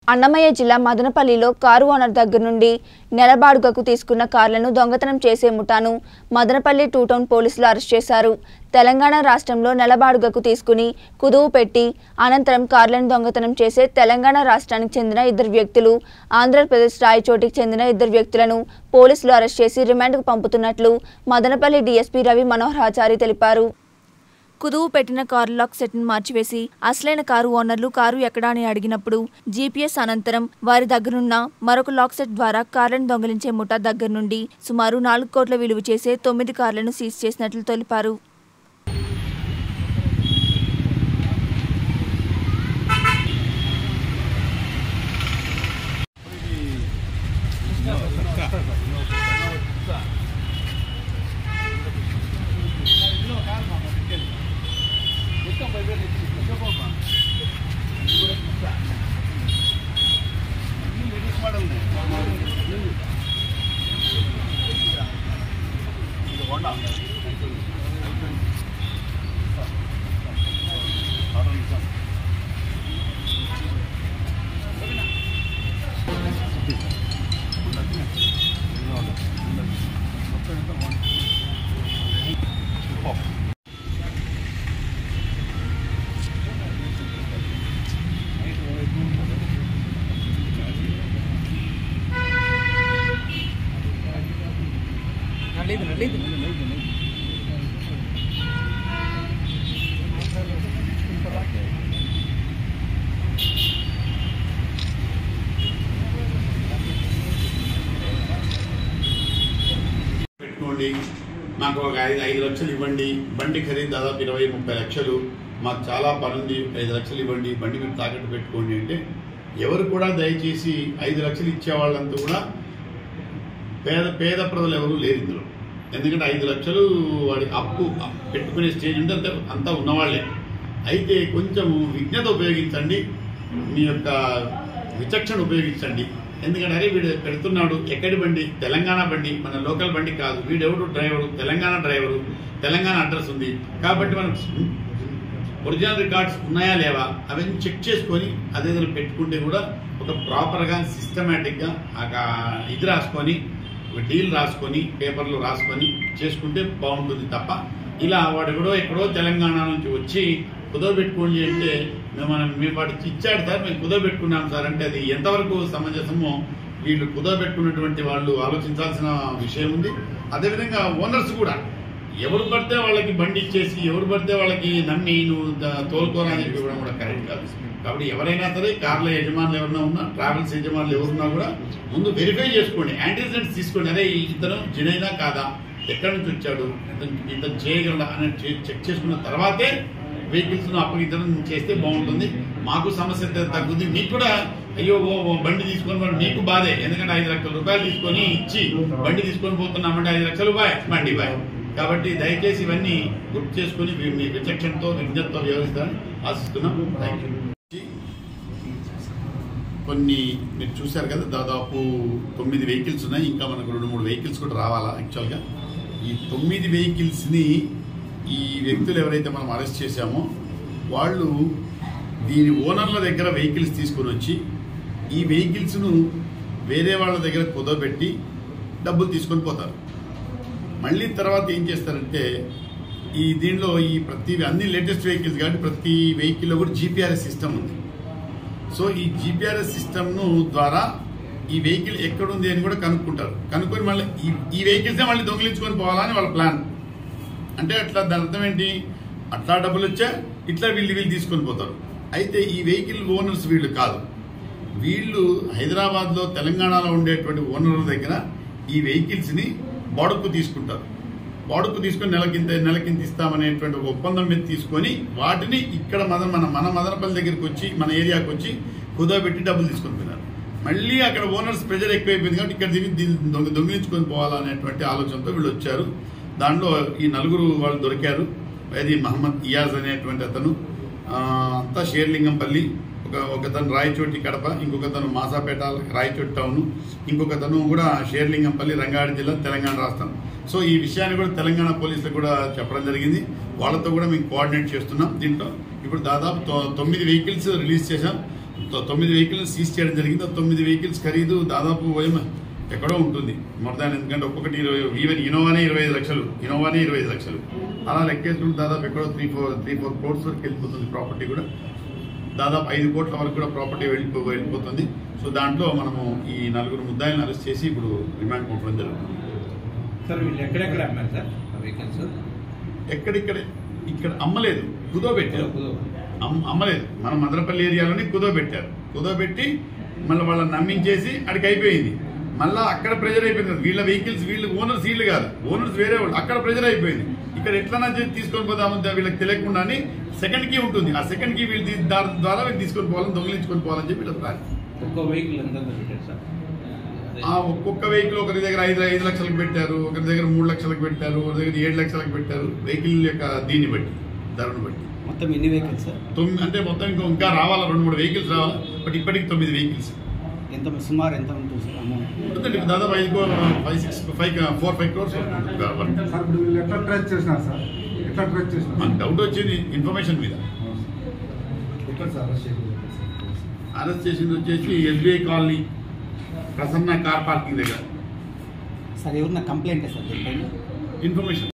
అన్నమయ్య జిల్లా మదనపల్లిలో car owner దగ్గర నుండి నెలబాడుగకు తీసుకున్న కార్లను దొంగతనం చేసే ముఠాను మదనపల్లి టూ టౌన్ పోలీసులు అరెస్ట్ చేశారు తెలంగాణ రాష్ట్రంలో నెలబాడుగకు తీసుకుని కుదువు పెట్టి అనంతరం కార్లను దొంగతనం చేసే తెలంగాణ రాష్ట్రానికి చెందిన ఇద్దరు వ్యక్తులు ఆంధ్రప్రదేశ్ రాయచోటికి చెందిన ఇద్దరు వ్యక్తులను పోలీసులు అరెస్ట్ చేసి రిమాండ్కు పంపుతున్నట్లు మదనపల్లి డీఎస్పీ రవి మనోహర్ ఆచారి తెలిపారు కుదువు పెట్టిన కారు లాక్ సెట్ను మార్చివేసి అసలైన కారు ఓనర్లు కారు ఎక్కడా అని అడిగినప్పుడు జీపీఎస్ అనంతరం వారి దగ్గరున్న మరొక లాక్ సెట్ ద్వారా కార్లను దొంగిలించే ముఠా దగ్గర నుండి సుమారు నాలుగు కోట్ల విలువ చేసే తొమ్మిది కార్లను సీజ్ చేసినట్లు తెలిపారు నల్లిది నల్లిది పెట్టుకోండి మాకు ఒక ఐదు ఐదు లక్షలు ఇవ్వండి బండి ఖరీదు దాదాపు ఇరవై ముప్పై లక్షలు మాకు చాలా పని ఉంది ఐదు లక్షలు ఇవ్వండి బండి మీరు తాకట్టు పెట్టుకోండి అంటే ఎవరు కూడా దయచేసి ఐదు లక్షలు ఇచ్చే వాళ్ళంతా కూడా పేద పేద ప్రజలు ఎవరు లేరు ఇందులో ఎందుకంటే ఐదు లక్షలు వాడి అప్పు పెట్టుకునే స్టేజ్ ఉంటే అంత అంతా ఉన్నవాళ్లే అయితే కొంచెం విజ్ఞత ఉపయోగించండి మీ యొక్క విచక్షణ ఉపయోగించండి ఎందుకంటే అరే వీడు పెడుతున్నాడు ఎక్కడి బండి తెలంగాణ బండి మన లోకల్ బండి కాదు వీడెవడు driver Telangana driver Telangana address ఉంది కాబట్టి మనం ఒరిజినల్ రికార్డ్స్ ఉన్నాయా లేవా అవన్నీ చెక్ చేసుకొని అదేదైనా పెట్టుకుంటే కూడా ఒక ప్రాపర్గా సిస్టమేటిక్గా ఇది రాసుకొని ఒక డీల్ రాసుకొని పేపర్లు రాసుకొని చేసుకుంటే బాగుంటుంది తప్ప ఇలా వాడు ఎక్కడో ఎక్కడో తెలంగాణ నుంచి వచ్చి కుదవబెట్టుకోండి అంటే మేము మనం మేము వాడికి ఇచ్చాడు సార్ మేము కుదవబెట్టుకున్నాం సార్ అంటే అది ఎంతవరకు సమంజసమో వీళ్ళు కుదవబెట్టుకున్నటువంటి వాళ్ళు ఆలోచించాల్సిన విషయం ఉంది అదేవిధంగా ఓనర్స్ కూడా ఎవరు పడితే వాళ్ళకి బండి ఇచ్చేసి ఎవరు పడితే వాళ్ళకి నమ్మి నువ్వు ద- తోలుకోరా అని చెప్పి ఇవ్వడం కూడా కరెక్ట్ కాదు కాబట్టి ఎవరైనా సరే కార్ల యజమానులు ఎవరైనా ఉన్నా ట్రావెల్స్ యజమానులు ఎవరున్నా కూడా ముందు వెరిఫై చేసుకోండి యాంటీసిడెంట్స్ తీసుకోండి అదే ఇతను జినైనా కాదా ఎక్కడి నుంచి వచ్చాడు ఇతను ఇతను చేయగలడా అని చె- చెక్ చేసుకున్న తర్వాతే వెహికల్స్ ను అప్పగించడం చేస్తే బాగుంటుంది మాకు సమస్య త- తగ్గుతుంది మీకు కూడా అయ్యో ఓ ఓ బండి తీసుకొని పోవడం మీకు బాధే ఎందుకంటే ఐదు లక్షల రూపాయలు తీసుకొని ఇచ్చి బండి తీసుకొని పోతున్నామంటే ఐదు లక్షలు బాయ్ బండి బాయ్ కాబట్టి దయచేసి ఇవన్నీ గుర్తు చేసుకుని మీ- మీ విచక్షణతో విజ్ఞతతో వ్యవహరిస్తారని ఆశిస్తున్నాం థ్యాంక్ యూ కొన్ని మీరు చూశారు కదా దాదాపు తొమ్మిది వెహికల్స్ ఉన్నాయి ఇంకా మనకు రెండు మూడు వెహికల్స్ కూడా రావాలా యాక్చువల్గా ఈ తొమ్మిది వెహికల్స్ని ఈ వ్యక్తులు ఎవరైతే మనం అరెస్ట్ చేశామో వాళ్ళు దీని ఓనర్ల దగ్గర వెహికల్స్ తీసుకొని వచ్చి ఈ వెహికల్స్ను వేరే వాళ్ళ దగ్గర కుదవబెట్టి డబ్బులు తీసుకొని పోతారు మళ్ళీ తర్వాత ఏం చేస్తారంటే ఈ దీనిలో ఈ ప్రతి అన్ని లేటెస్ట్ వెహికల్స్ కాబట్టి ప్రతి వెహికల్లో కూడా జీపీఆర్ఎస్ సిస్టమ్ ఉంది సో ఈ జీపీఆర్ఎస్ సిస్టమ్ను ద్వారా ఈ వెహికల్ ఎక్కడుంది అని కూడా కనుక్కుంటారు కనుక్కొని మళ్ళీ ఈ ఈ వెహికల్సే మళ్ళీ దొంగిలించుకొని పోవాలని వాళ్ళ ప్లాన్ అంటే అట్లా దాని అర్థం ఏంటి అట్లా డబ్బులు వచ్చా ఇట్లా వీళ్ళు వీళ్ళు తీసుకొని పోతారు అయితే ఈ వెహికల్ ఓనర్స్ వీళ్ళు కాదు వీళ్ళు హైదరాబాద్లో తెలంగాణలో ఉండేటువంటి ఓనర్ల దగ్గర ఈ వెహికల్స్ని బాడుకు తీసుకుంటారు బాడుకు తీసుకొని నెలకింత నెలకింత ఇస్తామనేటువంటి ఒక ఒప్పందం మీద తీసుకొని వాటిని ఇక్కడ మన మన మన మదనపల్లి దగ్గరికి వచ్చి మన ఏరియాకి వచ్చి కుదవబెట్టి డబ్బులు తీసుకొని పోయినారు మళ్ళీ అక్కడ ఓనర్స్ ప్రెజర్ ఎక్కువైపోయింది కాబట్టి ఇక్కడ దీన్ని దీన్ని దొంగ దొంగిలించుకొని పోవాలనేటువంటి ఆలోచనతో వీళ్ళు వచ్చారు దాంట్లో ఈ నలుగురు వాళ్ళు దొరికారు అది మహమ్మద్ ఇయాజ్ అనేటువంటి అతను ఆ, అంతా షేర్లింగంపల్లి ఒక ఒకతను రాయచోటి కడప ఇంకొకతను మాసాపేట రాయచోటి టౌన్ ఇంకొకతను కూడా షేర్లింగంపల్లి రంగారెడ్డి జిల్లా తెలంగాణ రాష్ట్రం సో ఈ విషయాన్ని కూడా తెలంగాణ పోలీసులకు కూడా చెప్పడం జరిగింది వాళ్ళతో కూడా మేము కోఆర్డినేట్ చేస్తున్నాం దీంట్లో ఇప్పుడు దాదాపు తొ- తొమ్మిది వెహికల్స్ రిలీజ్ చేశాం తొ- తొమ్మిది వెహికల్స్ సీజ్ చేయడం జరిగింది ఆ తొమ్మిది వెహికల్స్ ఖరీదు దాదాపు ఏమో ఎక్కడో ఉంటుంది మొర్ దాన్ ఎందుకంటే ఒక్కొక్కటి ఇరవై ఈవెన్ ఇనోవానే ఇరవై ఐదు లక్షలు ఇనోవానే ఇరవై ఐదు లక్షలు అలా లెక్కేసుకుంటే దాదాపు ఎక్కడో three four three four crores వరకు వెళ్ళిపోతుంది ప్రాపర్టీ కూడా దాదాపు ఐదు కోట్ల వరకు కూడా ప్రాపర్టీ వెళ్ళిపో వెళ్ళిపోతుంది సో దాంట్లో మనము ఈ నలుగురు ముద్దాయిలను అరెస్ట్ చేసి ఇప్పుడు రిమాండ్ పంపడం జరుగుతుంది సార్ వీళ్ళు ఎక్కడెక్కడ అమ్మారు సార్ వెహికల్స్ ఎక్కడిక్కడ ఇక్కడ అమ్మలేదు కుదోబెట్టారు అమ్- అమ్మలేదు మన మదనపల్లి ఏరియాలోనే కుదోబెట్టారు కుదోబెట్టి మళ్ళీ వాళ్ళని నమ్మించేసి అక్కడికి అయిపోయింది మళ్ళీ అక్కడ ప్రెజర్ అయిపోయింది వీళ్ళ వెహికల్స్ వీళ్ళు ఓనర్స్ వీళ్ళు కాదు ఓనర్స్ వేరే వాళ్ళు అక్కడ ప్రెజర్ అయిపోయింది ఇక్కడ ఎట్లన్నా చేసి తీసుకొని పోదామంటే వీళ్ళకి తెలియకుండానే సెకండ్ కీ ఉంటుంది ఆ సెకండ్ కీ వీళ్ళు తీ- దాని ద్వారా వీళ్ళు తీసుకొని పోవాలని దొంగిలించుకొని పోవాలని చెప్పి వీళ్ళ ప్లాన్ ఒక్కో వెహికల్ ఎంత పెట్టారు సార్ ఆ ఒక్కొక్క వెహికల్ ఒకరి దగ్గర ఐదు ఐదు లక్షలకు పెట్టారు ఒకరి దగ్గర మూడు లక్షలకు పెట్టారు ఒకరి దగ్గర ఏడు లక్షలకు పెట్టారు వెహికల్ యొక్క దీన్ని బట్టి ధరను బట్టి మొత్తం ఎన్ని వెహికల్స్ సార్ తొమ్మిది అంటే మొత్తం ఇంకా ఇంకా రావాలా రెండు మూడు వెహికల్స్ రావాలి బట్ ఇప్పటికి తొమ్మిది వెహికల్స్ ఎంత సుమారు ఎంత ఉంటుంది సార్ అమౌంట్ ఉంటుందండి దాదాపు ఐదు కో- five six five four five crores sir ఇప్పుడు వీళ్ళు ఎట్లా ట్రేస్ చేసినారు సార్ ఎట్లా ట్రేస్ చేసినారు మనకు డౌట్ వచ్చింది ఇన్ఫర్మేషన్ మీద ఎక్కడ సార్ అరెస్ట్ చేసింది? అరెస్ట్ చేసింది వచ్చేసి SBI colony Prasanna car parking దగ్గర సార్ ఎవరు నా కంప్లైంట్ సార్ దీనిపైన ఇన్ఫర్మేషన్